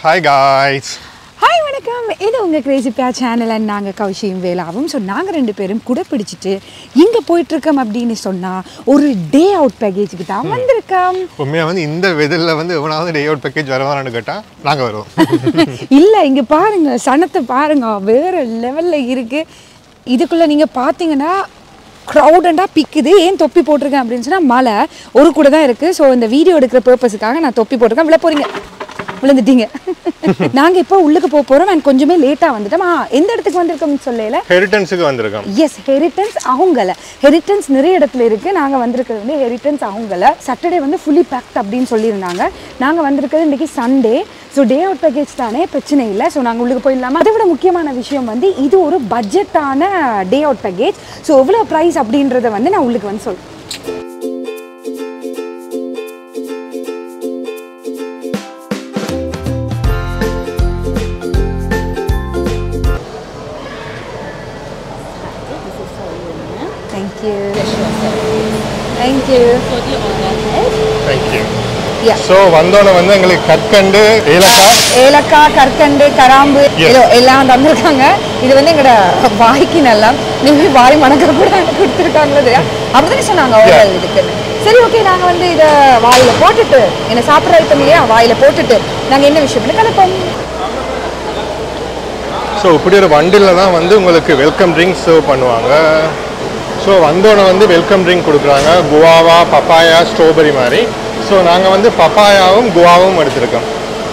Hi guys hi வணக்கம் இது உங்கள் கிரேசி பியா சேனல் அண்ட் நாங்கள் கௌஷியும் வேலாவும் ஸோ நாங்கள் ரெண்டு பேரும் கூட பிடிச்சிட்டு இங்கே போயிட்டுருக்கோம் அப்படின்னு சொன்னால் ஒரு டே அவுட் பேக்கேஜுக்கு தான் வந்திருக்கோம் உண்மையாக வந்து இந்த வெதரில் வந்து எவனாவது டே அவுட் பேக்கேஜ் வருவானான்னு கேட்டால் நாங்கள் வருவோம் இல்லை இங்கே பாருங்க சனத்தை பாருங்க வேறு லெவலில் இருக்குது இதுக்குள்ளே நீங்கள் பார்த்தீங்கன்னா க்ரௌடண்டாக பிக்குது ஏன் தொப்பி போட்டிருக்கேன் அப்படின்னு சொன்னால் மழை ஒரு கூட தான் இருக்குது ஸோ இந்த வீடியோ எடுக்கிற பர்பஸுக்காக நான் தொப்பி போட்டிருக்கேன் விழ போகிறீங்க விழுந்துட்டீங்க நாங்கள் இப்போ உள்ளுக்கு போக போகிறோம் அண்ட் கொஞ்சமே லேட்டாக வந்துட்டோம் ஆ எந்த இடத்துக்கு வந்திருக்கோம்னு சொல்லல ஹெரிட்டன்ஸுக்கு வந்திருக்கோம் எஸ் ஹெரிட்டன்ஸ் அவங்கள ஹெரிட்டன்ஸ் நிறைய இடத்துல இருக்குது நாங்கள் வந்திருக்கிறது வந்து ஹெரிட்டன்ஸ் அவங்கள சாட்டர்டே வந்து ஃபுல்லி பேக்ட் அப்படின்னு சொல்லியிருந்தாங்க நாங்கள் வந்திருக்கிறது இன்றைக்கி Sunday so day out package தானே பிரச்சனை இல்லை ஸோ நாங்கள் உள்ளுக்கு போயிடலாமா அதை விட முக்கியமான விஷயம் வந்து இது ஒரு பட்ஜெட்டான டே அவுட் பேக்கேஜ் ஸோ எவ்வளோ ப்ரைஸ் அப்படின்றத வந்து நான் உள்ளுக்கு வந்து சொல்கிறேன் thank you thank you thank you Yeah. So வந்தோடனே வந்து எங்களுக்கு கற்கண்டு ஏலக்காய் ஏலக்காய் கற்கண்டு கராம்பு Yes. ஏதோ எல்லாம் தந்திருக்காங்க இது வந்து எங்களோட வாய்க்கு நல்லா நீங்க வாய் மணக்கிற கூட கொடுத்துருக்காங்களது அப்படிதானே சொன்னாங்க Yeah. ஓரல் இதுக்கு சரி ஓகே நாங்க வந்து இத வாயில போட்டுட்டு என்ன சாப்பிட்ற ஐட்டம் இல்லையா வாயில போட்டுட்டு நாங்க என்ன விஷயம் கலப்போம் ஸோ இப்படி ஒரு வண்டியில் தான் வந்து உங்களுக்கு வெல்கம் ட்ரிங்க் சர்வ் பண்ணுவாங்க ஸோ வந்தோடனே வந்து வெல்கம் ட்ரிங்க் கொடுக்குறாங்க குவாவா பப்பாயா ஸ்ட்ராபெரி மாதிரி ஸோ நாங்கள் வந்து பப்பாயாவும் குவாவும் எடுத்திருக்கோம்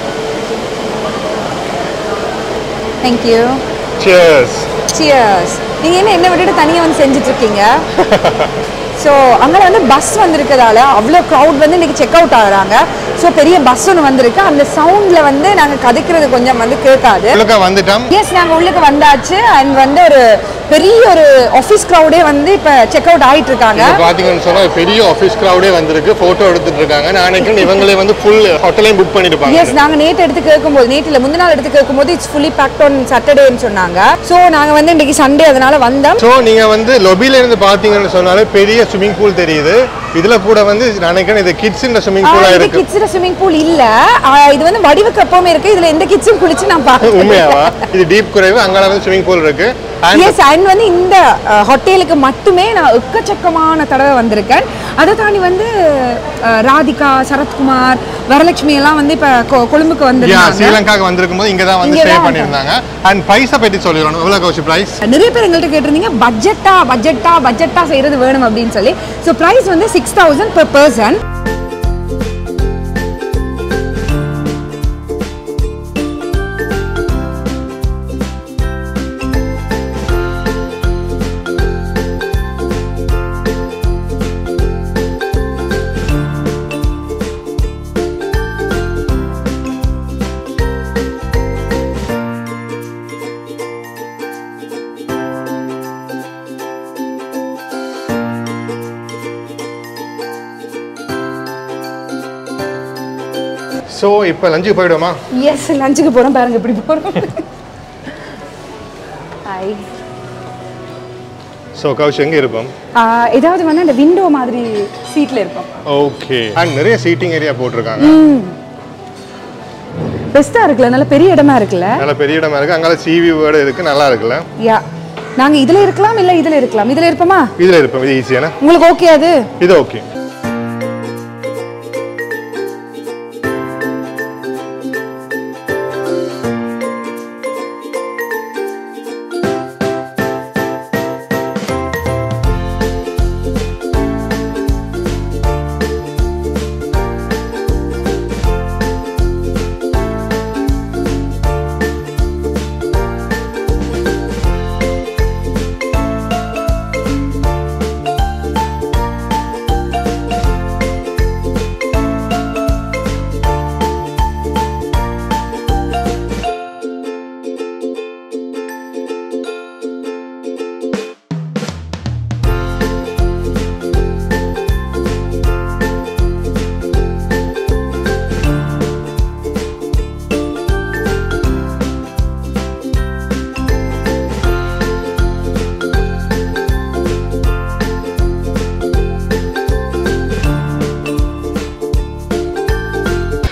தேங்க்யூ சியர்ஸ் சியர்ஸ் நீங்க என்ன என்ன விட்டுட்டு தனியா வந்து செஞ்சுட்டு இருக்கீங்க ஸோ அங்கே வந்து பஸ் வந்திருக்கதால அவ்வளோ க்ரௌட் வந்து இன்னைக்கு செக் அவுட் ஆகுறாங்க ஸோ பெரிய பஸ் ஒன்று வந்திருக்கு அந்த சவுண்டில் வந்து நாங்கள் கதைக்கிறது கொஞ்சம் வந்து கேட்காது உள்ளக்க வந்துட்டோம் எஸ் நாங்கள் உள்ளுக்கு வந்தாச்சு அண்ட் வந்து ஒரு பெரிய ஒரு ஆஃபீஸ் க்ரௌடே வந்து இப்போ செக் அவுட் ஆகிட்டு இருக்காங்க இப்போ பார்த்தீங்கன்னு சொன்னால் பெரிய ஆஃபீஸ் க்ரௌடே வந்திருக்கு ஃபோட்டோ எடுத்துட்டு இருக்காங்க நான் நினைக்கிறேன் இவங்களே வந்து ஃபுல் ஹோட்டலையும் புக் பண்ணிருப்பாங்க எஸ் நாங்கள் நேற்று எடுத்து கேட்கும்போது நேற்று இல்லை முந்தின நாள் எடுத்து கேட்கும்போது இட்ஸ் ஃபுல்லி பேக்ட் ஆன் சாட்டர்டேன்னு சொன்னாங்க ஸோ நாங்கள் வந்து இன்னைக்கு சண்டே அதனால வந்தோம் ஸோ நீங்கள் வந்து லொபியில இருந்து பார்த்தீங்கன்னு சொன்னாலே பெரிய ஸ்விம்மிங் பூல் தெரியுது இதில் கூட வந்து நான் நினைக்கிறேன் இது கிட்ஸ் இந்த ஸ்விம்மிங் ஆ, பூலாக இது இருக்கு கிட்ஸ் ஸ்விமிங் பூல் இல்ல ஆ, இது வந்து வடிவுக்கு எப்பவுமே இருக்கு இதுல எந்த கிட்ஸும் குளிச்சு நான் பார்த்தேன் உண்மையாவா இது டீப் குறைவு அங்கே வந்து ஸ்விம்மிங் பூல் இருக்கு அண்ட் எஸ் அண்ட் வந்து இந்த ஹோட்டலுக்கு மட்டுமே நான் எக்கச்சக்கமான தடவை வந்திருக்கேன் அதை தாண்டி வந்து அஹ், ராதிகா சரத்குமார் வரலட்சுமி எல்லாம் வந்து இப்ப கொ- கொழும்புக்கு யா வந்திருக்காங்க ஸ்ரீலங்காக்கு வந்திருக்கும் போது இங்கே தான் வந்து இங்க ஸ்டே தான் பண்ணியிருந்தாங்க அண்ட் பைசா பற்றி சொல்லிடணும் எவ்வளோ கௌஷி ப்ரைஸ் நிறைய பேர் எங்கள்கிட்ட கேட்டிருந்தீங்க பட்ஜெட்டா பட்ஜெட்டா பட்ஜெட்டா செய்யறது வேணும் அப்படின்னு சொல்லி ஸோ ப்ரைஸ் வந்து six thousand per person so இப்போ லஞ்சுக்கு போயிடுவோமா எஸ் லஞ்சுக்கு போறோம் பாருங்க எப்படி போறோம் ஹாய் ஸோ கௌஷ் எங்கே இருப்போம் ஏதாவது வந்து அந்த விண்டோ மாதிரி சீட்ல இருப்போம் ஓகே அண்ட் நிறைய சீட்டிங் ஏரியா போட்டிருக்காங்க பெஸ்ட்டாக இருக்குல்ல நல்ல பெரிய இடமா இருக்குல்ல நல்ல பெரிய இடமா இருக்கு அங்கால சிவி வேர்டு இருக்கு நல்லா இருக்குல்ல யா நாங்க இதுல இருக்கலாம் இல்ல இதுல இருக்கலாம் இதுல இருப்போமா இதில் இருப்போம் இது ஈஸியான உங்களுக்கு ஓகே அது இது ஓகே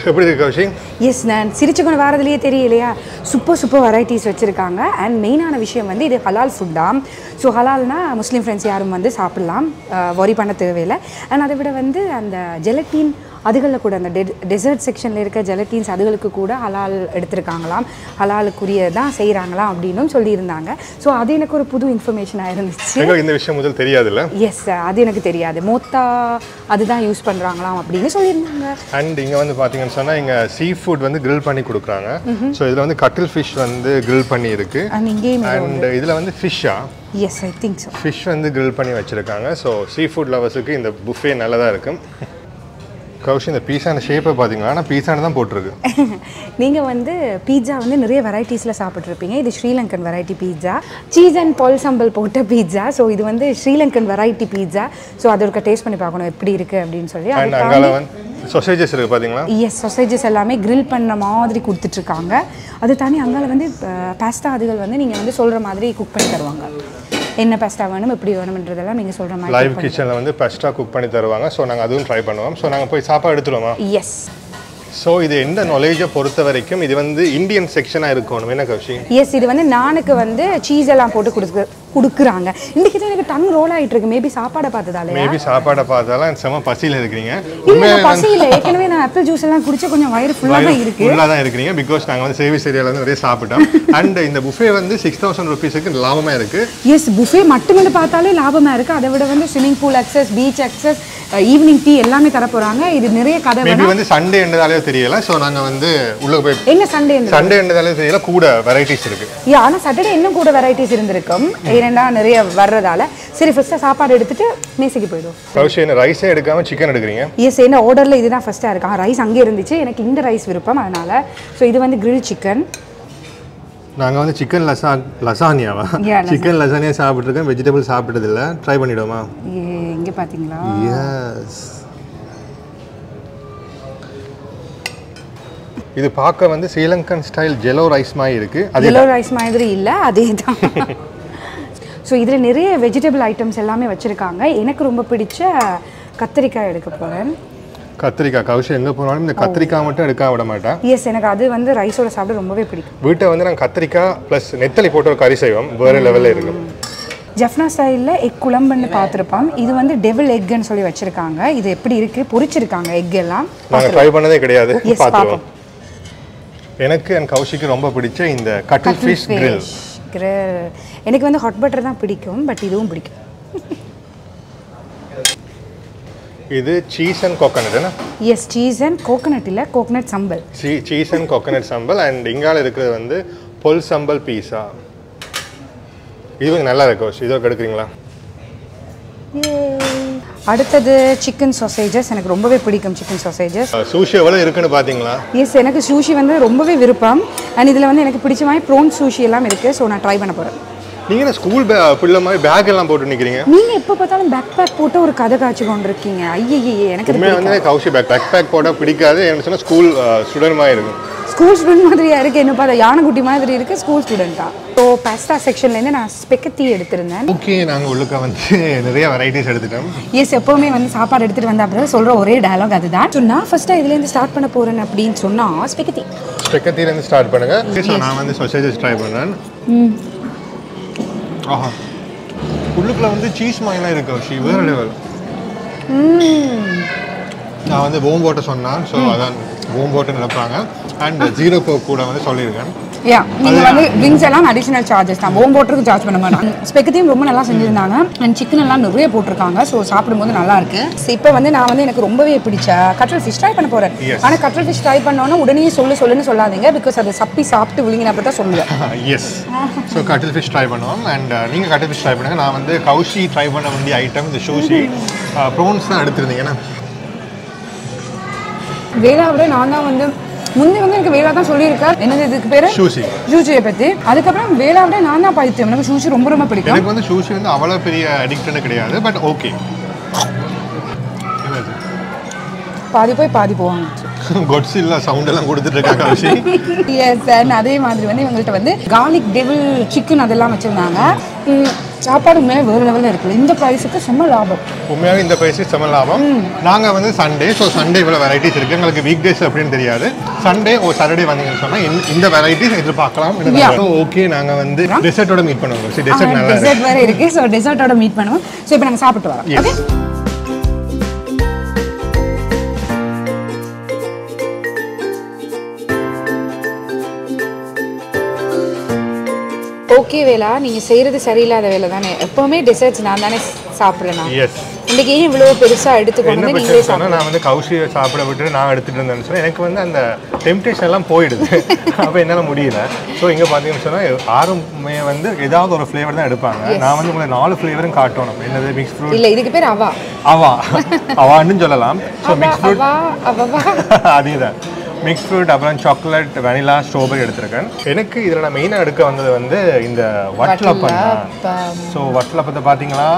எப்படி இருக்கு கௌஷி எஸ் நான் சிரிச்சு கொண்டு வரதுலேயே தெரியலையா சூப்பர் சூப்பர் வெரைட்டிஸ் வச்சுருக்காங்க அண்ட் மெயினான விஷயம் வந்து இது ஹலால் ஃபுட்டாம் ஸோ ஹலால்னா முஸ்லீம் ஃப்ரெண்ட்ஸ் யாரும் வந்து சாப்பிட்லாம் வரி பண்ண தேவையில்லை அண்ட் அதை விட வந்து அந்த ஜெலட்டின் அதுகளில் கூட அந்த டெ டெசர்ட் செக்ஷனில் இருக்க ஜெலட்டின்ஸ் அதுகளுக்கு கூட ஹலால் எடுத்திருக்காங்களாம் ஹலாலுக்குரிய தான் செய்கிறாங்களாம் அப்படின்னும் சொல்லியிருந்தாங்க ஸோ அது எனக்கு ஒரு புது இன்ஃபர்மேஷனாக இருந்துச்சு எங்களுக்கு இந்த விஷயம் முதல் தெரியாதுல்ல எஸ் அது எனக்கு தெரியாது மோத்தா அதுதான் யூஸ் பண்ணுறாங்களாம் அப்படின்னு சொல்லியிருந்தாங்க அண்ட் இங்கே வந்து பார்த்தீங்கன்னு சொன்னால் இங்கே சீ ஃபுட் வந்து grill பண்ணி கொடுக்குறாங்க ஸோ இதில் வந்து கட்டில் ஃபிஷ் வந்து grill பண்ணி இருக்கு அண்ட் இங்கேயும் அண்ட் இதில் வந்து ஃபிஷ்ஷா yes I think so fish வந்து grill பண்ணி வச்சுருக்காங்க ஸோ சீ ஃபுட் லவர்ஸுக்கு இந்த புஃபே நல்லதாக இருக்கும் கௌஷி இந்த பீஸான ஷேப்பை பார்த்தீங்களா ஆனால் பீஸான தான் போட்டிருக்கு நீங்கள் வந்து பீட்சா வந்து நிறைய வெரைட்டிஸில் சாப்பிட்ருப்பீங்க இது Sri Lankan variety pizza cheese and ball சம்பல் போட்ட பீட்சா ஸோ இது வந்து ஸ்ரீலங்கன் வெரைட்டி பீட்சா ஸோ அது ஒரு டேஸ்ட் பண்ணி பார்க்கணும் எப்படி இருக்குது அப்படின்னு சொல்லி அண்ட் அங்கால வந்து சொசேஜஸ் இருக்குது பார்த்தீங்களா எஸ் சொசேஜஸ் எல்லாமே grill பண்ண மாதிரி கொடுத்துட்ருக்காங்க அது தாண்டி அங்கால வந்து பாஸ்தா அதுகள் வந்து நீங்கள் வந்து சொல்கிற மாதிரி குக் பண்ணி தருவாங்க என்ன பாஸ்தா வேணும் எப்படி வேணும்ன்றதெல்லாம் நீங்கள் சொல்கிற மாதிரி லைவ் கிச்சனில் வந்து பெஸ்ட்டாக குக் பண்ணி தருவாங்க ஸோ நாங்கள் அதுவும் ட்ரை பண்ணுவோம் ஸோ நாங்கள் போய் சாப்பாடு எடுத்துருவோமா எஸ் ஸோ இது எந்த நாலேஜை பொறுத்த வரைக்கும் இது வந்து இந்தியன் செக்ஷனாக இருக்கணும் என்ன கௌஷி எஸ் இது வந்து நானுக்கு வந்து சீஸ் எல்லாம் போட்டு கொடுக்கு கொடுக்குறாங்க இன்றைக்கி தான் எனக்கு டன் ரோல் ஆகிட்டு இருக்கு மேபி சாப்பாடை பார்த்ததாலே மேபி சாப்பாடை பார்த்தாலும் செம பசியில் இருக்கிறீங்க இல்ல நான் பசி இல்லை ஏற்கனவே நான் ஆப்பிள் ஜூஸ் எல்லாம் குடிச்சு கொஞ்சம் வயிறு ஃபுல்லாக தான் இருக்கு ஃபுல்லாக தான் இருக்கிறீங்க பிகாஸ் நாங்கள் வந்து சர்வீஸ் ஏரியாவில் வந்து நிறைய சாப்பிட்டோம் அண்ட் இந்த புஃபே வந்து சிக்ஸ் தௌசண்ட் ருபீஸுக்கு லாபமாக இருக்குது எஸ் புஃபே மட்டுமே பார்த்தாலே லாபமா இருக்கு அதை விட வந்து swimming pool access beach access evening tea எல்லாமே தர போறாங்க இது நிறைய கதை மேபி வேணா வந்து சண்டே என்றதாலே தெரியல ஸோ நாங்கள் வந்து உள்ளே போய் என்ன சண்டே சண்டே என்றதாலே தெரியல கூட வெரைட்டிஸ் இருக்குது யா ஆனால் சாட்டர்டே இன்னும் கூட வெரைட்டிஸ் இருந்திருக்கும் ஏனெண்டா நிறைய வர்றதால சரி ஃபர்ஸ்ட்டாக சாப்பாடு எடுத்துட்டு மேசைக்கு போயிடும் கௌஷி என்ன ரைஸே எடுக்காமல் சிக்கன் எடுக்கிறீங்க எஸ் என்ன ஆர்டரில் இதுதான் ஃபஸ்ட்டாக இருக்கா ரைஸ் அங்கே இருந்துச்சு எனக்கு இந்த ரைஸ் விருப்பம் அதனால ஸோ இது வந்து grill சிக்கன் நாங்கள் வந்து சிக்கன் லசா லசானியாவா Yeah, lasagna. சிக்கன் லசானியா சாப்பிட்ருக்கேன் வெஜிடபிள் சாப்பிட்டதில்ல ட்ரை பண்ணிவிடுவோமா இங்கே பார்த்தீங்களா எஸ் இது பார்க்க வந்து ஸ்ரீலங்கன் ஸ்டைல் ஜெலோ ரைஸ் மாதிரி இருக்கு அது எல்லோ ரைஸ் மாதிரி இல்லை அதே தான் ஸோ இதில் நிறைய வெஜிடபிள் ஐட்டம்ஸ் எல்லாமே வச்சுருக்காங்க எனக்கு ரொம்ப பிடிச்ச கத்திரிக்காய் எடுக்க போகிறேன் கத்திரிக்காய் கௌஷி எங்கே போனாலும் இந்த கத்திரிக்காய் மட்டும் எடுக்க விட மாட்டேன் எஸ் எனக்கு அது வந்து ரைஸோட சாப்பிட ரொம்பவே பிடிக்கும் வீட்டை வந்து நாங்கள் கத்திரிக்காய் ப்ளஸ் நெத்தலி போட்டு ஒரு கறி செய்வோம் வேறு லெவலில் இருக்கும் ஜஃப்னா ஸ்டைலில் எக் குழம்புன்னு பார்த்துருப்போம் இது வந்து டெவில் எக்குன்னு சொல்லி வச்சுருக்காங்க இது எப்படி இருக்குது பொரிச்சிருக்காங்க எக் எல்லாம் நாங்கள் ட்ரை பண்ணதே கிடையாது Yes, பார்த்துருவோம் எனக்கு என் கௌஷிக்கு ரொம்ப பிடிச்ச இந்த கட்டில் ஃபிஷ் grill grill எனக்கு வந்து ஹாட் பட்டர் தான் பிடிக்கும் பட் இதுவும் பிடிக்கும் இது சீஸ் அண்ட் கோகனட் என்ன எஸ் சீஸ் அண்ட் கோகனட் இல்லை coconut sambol cheese and coconut sambol and இங்கால இருக்கிறது வந்து பொல் சம்பல் பீஸா இது கொஞ்சம் நல்லா இருக்கு கௌஷி இதோ எடுக்கிறீங்களா அடுத்தது சிக்கன் சாசேஜஸ் எனக்கு ரொம்பவே பிடிக்கும் சிக்கன் சாசேஜஸ் சூஷி எவ்வளோ இருக்குன்னு பார்த்தீங்களா எஸ் எனக்கு சூஷி வந்து ரொம்பவே விருப்பம் அண்ட் இதில் வந்து எனக்கு பிடிச்ச மாதிரி ப்ரோன் சூஷி எல்லாம் இருக்குது ஸோ நான் ட்ரை பண்ண போகிறேன் நீங்கள் என்ன ஸ்கூல் பே பிள்ளை மாதிரி பேக் எல்லாம் போட்டு நிற்கிறீங்க நீங்கள் எப்போ பார்த்தாலும் பேக் பேக் போட்டு ஒரு கதை காய்ச்சி கொண்டு இருக்கீங்க ஐயே எனக்கு இது உண்மையாக வந்து கௌஷி பேக் பேக் பேக் போட பிடிக்காது என்ன சொன்னால் ஸ்கூல் ஸ்டூடெண்ட் மாதிரி இருக்கும் ஸ்கூல் ஸ்டூடெண்ட் மாதிரியா இருக்குது என்ன பார்த்தா யானைக்குட்டி மாதிரி இருக்குது ஸ்கூல் ஸ்டூடெண்ட்டா ஸோ பாஸ்தா செக்ஷன்லேருந்து நான் ஸ்பெக்கத்தி எடுத்திருந்தேன் ஓகே நாங்கள் உள்ளுக்க வந்து நிறைய வெரைட்டிஸ் எடுத்துட்டோம் எஸ் எப்போவுமே வந்து சாப்பாடு எடுத்துகிட்டு வந்த அப்புறம் சொல்கிற ஒரே டயலாக் அதுதான் ஸோ நான் ஃபஸ்ட்டாக இதுலேருந்து ஸ்டார்ட் பண்ண போகிறேன் அப்படின்னு சொன்னால் ஸ்பெக்கத்தி ஸ்பெக்கத்திலேருந்து ஸ்டார்ட் பண்ணுங்க ஸோ நான் வந்து சொசேஜஸ் ட்ரை பண்ணேன் ஆஹா உள்ளுக்குள்ள வந்து சீஸ் மாயெல்லாம் இருக்கு கௌஷி வேறு லெவல் நான் வந்து ஓம் போட்ட சொன்னேன் ஸோ அதான் ஓம் போட்டு நடப்பாங்க அண்ட் ஜீரோ கோக் கூட வந்து சொல்லியிருக்கேன் யா நீங்கள் வந்து ட்ரிங்க்ஸ் எல்லாம் அடிஷனல் சார்ஜஸ் தான் ஓம் போட்டுருக்கு சார்ஜ் பண்ண மாட்டாங்க ஸ்பெக்கத்தையும் ரொம்ப நல்லா செஞ்சுருந்தாங்க அண்ட் சிக்கன் எல்லாம் நிறைய போட்டிருக்காங்க ஸோ சாப்பிடும்போது நல்லா இருக்கு இப்போ வந்து நான் வந்து எனக்கு ரொம்பவே பிடிச்ச கட்ரல் ஃபிஷ் ட்ரை பண்ண போகிறேன் Yes. ஆனால் கட்ரல் ஃபிஷ் ட்ரை பண்ணோன்னா உடனே சொல்லு சொல்லுன்னு சொல்லாதீங்க பிகாஸ் அதை சப்பி சாப்பிட்டு விழுங்கின அப்புறம் தான் சொல்லுவேன் yes so cuttlefish try பண்ணுவோம் அண்ட் நீங்கள் கட்டில் ஃபிஷ் ட்ரை பண்ணுங்க நான் வந்து கௌஷி ட்ரை பண்ண வேண்டிய ஐட்டம் இந்த ஷூஷி ப்ரோன்ஸ் தான் எடுத்திருந்தீங்க ஏன்னா வேளாவிட நான் தான் வந்து முந்தி வந்து எனக்கு வேளா தான் சொல்லியிருக்கார் என்னது இதுக்கு பேர் ஷூஷி ஷூச்சியை பற்றி அதுக்கப்புறம் வேளாவிட நான் தான் பைத்தியம் எனக்கு ஷூச்சி ரொம்ப ரொம்ப பிடிக்கும் எனக்கு வந்து ஷூஷி வந்து அவ்வளோ பெரிய அடிக்டன்னு கிடையாது பட் ஓகே பாதி போய் பாதி போவாங்க கொட்ஸில்லா சவுண்ட் எல்லாம் கொடுத்துட்டு இருக்காங்க கௌஷி எஸ் அண்ட் அதே மாதிரி வந்து இவங்கள்ட்ட வந்து கார்லிக் டெவில் சிக்கன் அதெல்லாம் வச்சுருந்தாங்க சாப்பாடுமே வேறு லெவலில் இருக்குது இந்த ப்ரைஸுக்கு செம்ம லாபம் உண்மையாகவே இந்த பிரைஸ் செம லாபம் நாங்கள் வந்து சண்டே ஸோ சண்டே இவ்வளோ வெரைட்டிஸ் இருக்குது எங்களுக்கு வீக் டேஸ் அப்படின்னு தெரியாது சண்டே ஓ சாட்டர்டே வந்தீங்கன்னு சொன்னால் இந்த வெரைட்டிஸ் எதிர்பார்க்கலாம் Yeah. ஓகே நாங்கள் வந்து டெசர்ட்டோட மீட் பண்ணுவோம் சரி டெசர்ட் நல்லா இருக்கு டெசர்ட் வேறு இருக்குது ஸோ டெசர்ட்டோட மீட் பண்ணுவோம் ஸோ இப்போ நாங்கள் சாப்பிட்டு வரோம் Yes. ஓகே ஓகே வேலா நீங்கள் செய்கிறது சரியில்லாத வேலை தானே எப்போவுமே டெசர்ட்ஸ் நான் தானே சாப்பிட்றேன் நான் எஸ் இன்னைக்கு ஏன் இவ்வளோ பெருசாக எடுத்து என்ன கொண்டு வந்து பிரச்சனை நீங்களே சொன்னா நான் வந்து கௌஷியை சாப்பிட விட்டு நான் எடுத்துட்டு இருந்தேன்னு சொன்னா எனக்கு வந்து அந்த டெம்டேஷன் எல்லாம் போயிடுது அப்போ என்னால் முடியல ஸோ இங்கே பார்த்தீங்கன்னு சொன்னால் ஆறுமே வந்து ஏதாவது ஒரு ஃப்ளேவர் தான் எடுப்பாங்க நான் வந்து உங்களுக்கு நாலு ஃப்ளேவரும் காட்டணும் என்னது மிக்ஸ் ஃப்ரூட் இல்லை இதுக்கு பேர் அவா அவா அவான்னு சொல்லலாம் ஸோ அவா மிக்ஸ் ஃப்ரூட் அவா அவவா அதே தான் மிக்ஸ் ஃப்ரூட் அப்புறம் சாக்லேட் வெனிலா ஸ்ட்ராபெரி எடுத்திருக்கேன் எனக்கு இதில் நான் மெயினாக எடுக்க வந்தது வந்து இந்த வட்டலப்பம் தான் வட்டலப்பம். ஸோ வட்டலப்பத்தை பார்த்தீங்களா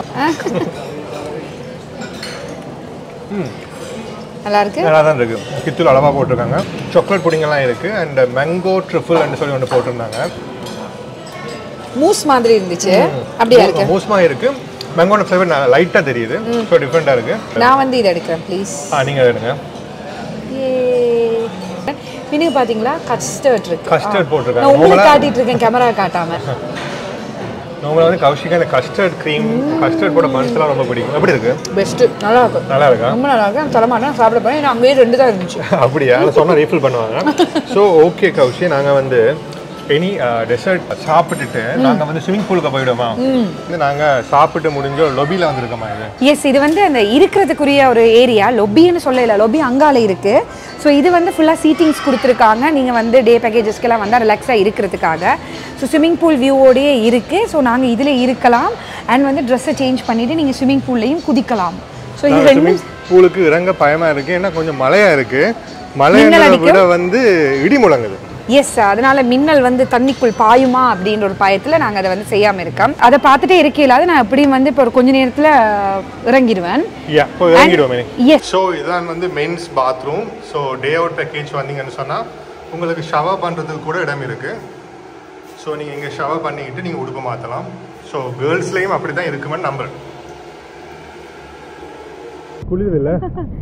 நல்லா இருக்கு நல்லா தான் இருக்கு கித்தூள் அளவாக போட்டிருக்காங்க சாக்லேட் புடிங்கெல்லாம் இருக்கு அண்ட் மேங்கோ ட்ரிஃபிள் சொல்லி ஒன்று போட்டிருந்தாங்க மூஸ் மாதிரி இருந்துச்சு அப்படியா இருக்கு மோசமா இருக்கு மேங்கோட ஃப்ளேவர் லைட்டாக தெரியுது ஸோ டிஃப்ரெண்ட்டாக இருக்கு நான் வந்து இதை எடுக்கிறேன் ப்ளீஸ் ஆ நீங்கள் எடுங்க பின்னுக்கு பாத்தீங்களா கஸ்டர்ட் இருக்கு Custard போட்டிருக்காங்க. நான் உங்களுக்கு உங்களா- காட்டிட்டு இருக்கேன் கேமரா காட்டாம நம்மள வந்து கௌஷிகா அந்த கஸ்டர்ட் க்ரீம் கஸ்டர்ட் போட பன்ஸ்லாம் ரொம்ப பிடிக்கும் எப்படி இருக்கு பெஸ்ட் நல்லா இருக்கு நல்லா இருக்கா ரொம்ப நல்லா இருக்கு தரமாட்டேன் சாப்பிட போறேன் ஏன்னா அங்கேயே ரெண்டு தான் இருந்துச்சு அப்படியா நான் சொன்னா ரீஃபில் பண்ணுவாங்க ஸோ ஓகே கௌஷி நாங்கள் வந்து எனி டெசர்ட் சாப்பிட்டுட்டு நாங்கள் வந்து ஸ்விமிங் பூலுக்கு போயிடுவோமா இது நாங்கள் சாப்பிட்டு முடிஞ்சோ லொபியில் வந்திருக்கோமா இது எஸ் இது வந்து அந்த இருக்கிறதுக்குரிய ஒரு ஏரியா லொபின்னு சொல்லல லொபி அங்கால இருக்கு ஸோ இது வந்து ஃபுல்லாக சீட்டிங்ஸ் கொடுத்துருக்காங்க நீங்கள் வந்து டே பேக்கேஜஸ்க்கெல்லாம் வந்து ரிலாக்ஸாக இருக்கிறதுக்காக ஸோ ஸ்விம்மிங் பூல் வியூவோடயே இருக்குது ஸோ நாங்கள் இதில் இருக்கலாம் அண்ட் வந்து ட்ரெஸ்ஸை சேஞ்ச் பண்ணிவிட்டு நீங்கள் ஸ்விம்மிங் பூல்லையும் குதிக்கலாம் ஸோ இது ரெண்டும் ஸ்விமிங் பூலுக்கு இறங்க பயமா இருக்கு ஏன்னா கொஞ்சம் மழையா இருக்கு மழை மின்னல் என்னதை அடிக்கும். விட வந்து இடி முழங்குது எஸ் அதனால மின்னல் வந்து தண்ணிக்குள் பாயுமா அப்படின்ற ஒரு பயத்தில் நாங்கள் அதை வந்து செய்யாமல் இருக்கோம் அதை பார்த்துட்டே இருக்கையிலாது நான் எப்படியும் வந்து இப்போ ஒரு கொஞ்ச நேரத்தில் இறங்கிடுவேன் யா இப்போ இறங்கிடுவோமே எஸ் ஸோ இதான் வந்து men's bathroom so day out package வந்தீங்கன்னு சொன்னால் உங்களுக்கு ஷவர் பண்ணுறதுக்கு கூட இடம் இருக்குது ஸோ நீங்கள் இங்கே ஷவர் பண்ணிக்கிட்டு நீங்கள் உடுப்பு மாற்றலாம் ஸோ கேர்ள்ஸ்லேயும் அப்படி தான் இருக்குமென்னு நம்புறேன் குளிருது இல்லை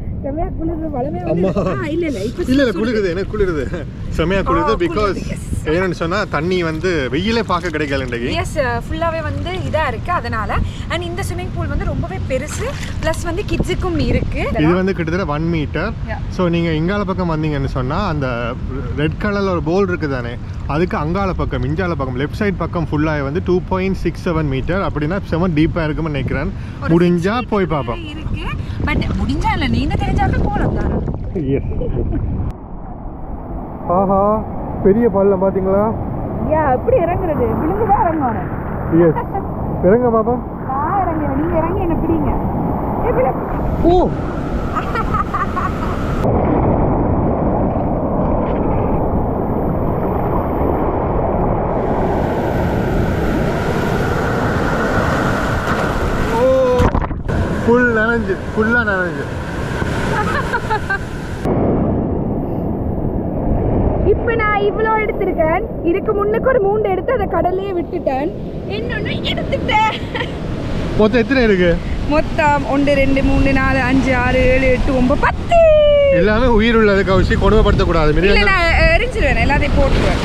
இல்லை இல்லை இப்போ இல்ல இல்ல குளிருது எனக்கு குளிருது செமையா குளிருது பிகாஸ் ஏன்னு சொன்னா தண்ணி வந்து வெயிலே பார்க்க கிடைக்கல இன்றைக்கு எஸ் ஃபுல்லாகவே வந்து இதாக இருக்குது அதனால் அண்ட் இந்த ஸ்விம்மிங் பூல் வந்து ரொம்பவே பெருசு ப்ளஸ் வந்து கிட்ஸுக்கும் இருக்குது இது வந்து கிட்டத்தட்ட ஒன் மீட்டர் Yeah. ஸோ நீங்கள் இங்கால பக்கம் வந்தீங்கன்னு சொன்னால் அந்த ரெட் கலரில் ஒரு போல் இருக்குது தானே அதுக்கு அங்கால பக்கம் இஞ்சால பக்கம் லெஃப்ட் சைட் பக்கம் ஃபுல்லாக வந்து two point six seven meter அப்படின்னா செவன் டீப்பாக இருக்கும்னு நினைக்கிறேன் முடிஞ்சா போய் பார்ப்போம் இருக்கு பட் முடிஞ்சா இல்லை நீங்க தெரிஞ்சாலும் போகலாம் தானே எஸ் ஆஹா பெரிய பள்ளம் பார்த்தீங்களா யா எப்படி இறங்குறது விழுந்து தான் இறங்கணும் எஸ் இறங்க பாப்பா நான் இறங்குறேன் நீங்க இறங்கி என்ன பிடிங்க ஏய், விழு. ஓ ஃபுல் நனைஞ்சு ஃபுல்லாக நனைஞ்சு இப்ப நான் இவ்வளோ எடுத்திருக்கேன் இதுக்கு முன்னுக்கு ஒரு மூண்டு எடுத்து அதை கடல்லையே விட்டுட்டேன் இன்னொன்னு எடுத்துட்டேன் மொத்தம் எத்தனை இருக்கு மொத்தம் ஒன்று ரெண்டு மூணு நாலு அஞ்சு ஆறு ஏழு எட்டு ஒன்பது பத்து எல்லாமே உயிர் உள்ளது கவுசி கொடுமைப்படுத்தக்கூடாது இல்ல மிருகங்கள் நான் எரிஞ்சிருவேன் எல்லாத்தையும் போட்டுருவேன்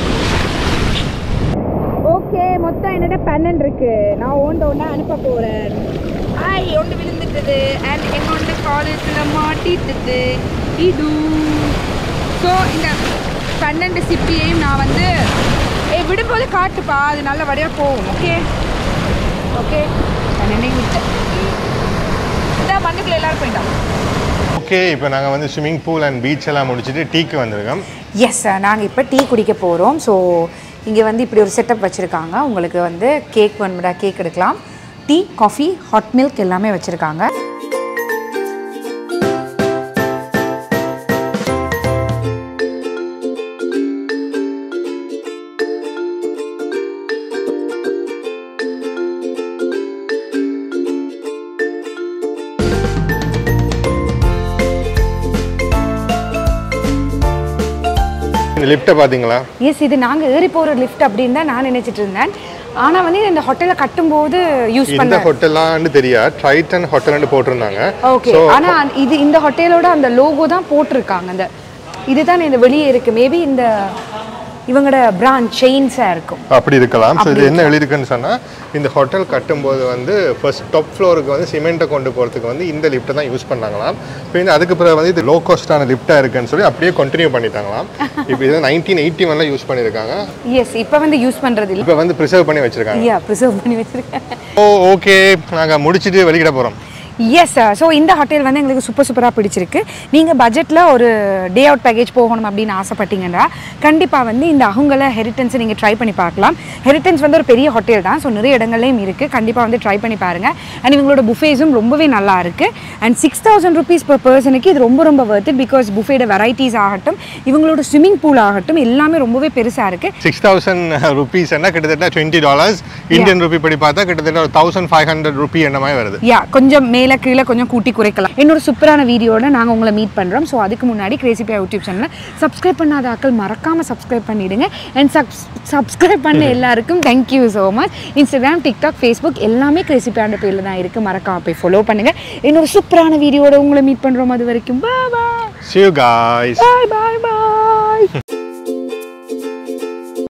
ஓகே மொத்தம் என்னோட பன்னெண்டு இருக்கு நான் ஒன்று ஒன்று அனுப்ப போறேன் ஐ ஒன்று விழுந்துட்டது அண்ட் என்னோட காலேஜில் மாட்டிட்டுது இது ஸோ இந்த பன்னெண்டு சிப்பியையும் நான் வந்து ஏ விடும்போது காட்டுப்பா அது நல்ல வழியாக போகும் ஓகே ஓகே பன்னெண்டையும் விட்டேன் இந்த மண்ணுக்குள்ள எல்லாரும் போயிட்டான் ஓகே இப்போ நாங்கள் வந்து ஸ்விம்மிங் பூல் அண்ட் பீச் எல்லாம் முடிச்சுட்டு டீக்கு வந்திருக்கோம் எஸ் நாங்கள் இப்போ டீ குடிக்க போகிறோம் ஸோ இங்கே வந்து இப்படி ஒரு செட்டப் வச்சுருக்காங்க உங்களுக்கு வந்து கேக் வேணும்டா கேக் எடுக்கலாம் டீ காஃபி ஹாட் மில்க் எல்லாமே வச்சுருக்காங்க இந்த லிஃப்ட்டை பார்த்தீங்களா எஸ் இது நாங்கள் ஏறி போகிற லிஃப்ட் அப்படின்னு தான் நான் நினச்சிட்டு இருந்தேன் ஆனா வந்து இந்த ஹோட்டலை கட்டும்போது யூஸ் இந்த பண்ண ஹோட்டலான்னு தெரியா ட்ரைட்டன் ஹோட்டல்னு போட்டிருந்தாங்க ஓகே ஆனா இது இந்த ஹோட்டலோட அந்த லோகோ தான் போட்டிருக்காங்க அந்த இதுதான் இந்த வெளியே இருக்கு மேபி இந்த இவங்களோட பிராண்ட் செயின்ஸா இருக்கும் அப்படி இருக்கலாம் ஸோ இது என்ன எழுதிருக்குன்னு சொன்னால் இந்த ஹோட்டல் கட்டும்போது வந்து ஃபர்ஸ்ட் டாப் ஃப்ளோருக்கு வந்து சிமெண்ட்டை கொண்டு போகிறதுக்கு வந்து இந்த லிஃப்ட்டை தான் யூஸ் பண்ணாங்களாம் இப்போ இந்த அதுக்கு பிறகு வந்து இது லோ காஸ்டான லிஃப்ட்டாக இருக்குன்னு சொல்லி அப்படியே கண்டினியூ பண்ணிட்டாங்களாம் இப்போ இது நைன்டீன் எயிட்டி ஒன்ல யூஸ் பண்ணியிருக்காங்க எஸ் இப்போ வந்து யூஸ் பண்றது இல்ல இப்போ வந்து ப்ரிசர்வ் பண்ணி வச்சிருக்காங்க யா ப்ரிசர்வ் பண்ணி வச்சிருக்கேன் ஓ ஓகே நாங்கள் முடிச்சுட்டு வெளியிட போகிறோம் எஸ் ஸோ இந்த ஹோட்டல் வந்து எங்களுக்கு சூப்பர் சூப்பராக பிடிச்சிருக்கு நீங்கள் பட்ஜெட்டில் ஒரு டே அவுட் பேக்கேஜ் போகணும் அப்படின்னு ஆசைப்பட்டீங்கன்னா கண்டிப்பாக வந்து இந்த அகுங்கல ஹெரிட்டன்ஸை நீங்கள் ட்ரை பண்ணி பார்க்கலாம் ஹெரிட்டன்ஸ் வந்து ஒரு பெரிய ஹோட்டல் தான் ஸோ நிறைய இடங்கள்லையும் இருக்குது கண்டிப்பாக வந்து ட்ரை பண்ணி பாருங்கள் அண்ட் இவங்களோட புஃபேஸும் ரொம்பவே நல்லா இருக்குது and six thousand rupees per பர்சனுக்கு இது ரொம்ப ரொம்ப worth it பிகாஸ் புஃபேட வெரைட்டிஸ் ஆகட்டும் இவங்களோட ஸ்விம்மிங் பூல் ஆகட்டும் எல்லாமே ரொம்பவே பெருசாக இருக்குது சிக்ஸ் தௌசண்ட் ருபீஸ் என்ன கிட்டத்தட்ட டுவெண்ட்டி டாலர்ஸ் இந்தியன் ருபி படி பார்த்தா கிட்டத்தட்ட ஒரு தௌசண்ட் ஃபைவ் ஹண்ட்ரட் ருபி என்ன மாதிரி வருது யா கொஞ்சம் மேலே கீழே கொஞ்சம் கூட்டி குறைக்கலாம் இன்னொரு சூப்பரான வீடியோட நாங்கள் உங்களை மீட் பண்ணுறோம் ஸோ அதுக்கு முன்னாடி கிரேசிபியா யூடியூப் சேனலை சப்ஸ்கிரைப் பண்ணாத ஆக்கள் மறக்காமல் சப்ஸ்கிரைப் பண்ணிடுங்க அண்ட் சப்ஸ் சப்ஸ்கிரைப் பண்ண எல்லாருக்கும் thank you so much Instagram TikTok Facebook எல்லாமே கிரேசிபியாண்ட பேரில் தான் இருக்குது மறக்காம போய் ஃபாலோ பண்ணுங்கள் இன்னொரு சூப்பரான வீடியோட உங்களை மீட் பண்ணுறோம் அது வரைக்கும் பா See you guys. Bye bye